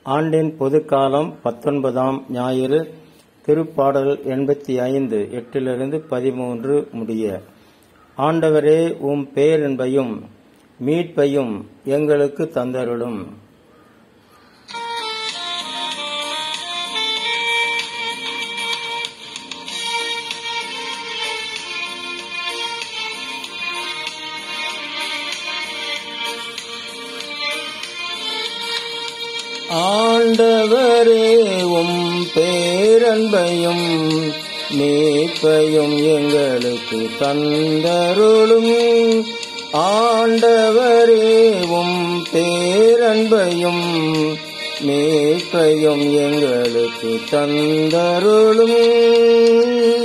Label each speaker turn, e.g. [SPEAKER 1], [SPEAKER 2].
[SPEAKER 1] ஆண்டின் பொதுக்காலம் பத்தொன்பதாம் ஞாயிறு திருப்பாடல் எண்பத்தி ஐந்து எட்டிலிருந்து பதிமூன்று முடிய ஆண்டவரே உம் பேரன்பையும் மீட்பையும் எங்களுக்கு தந்தருளும் ஆண்டவரே உம் பேரன்பையும் மீட்பையும் எங்களுக்கு தந்தருளும் ஆண்டவரே உம் பேரன்பையும் மீட்பையும் எங்களுக்கு தந்தருளும்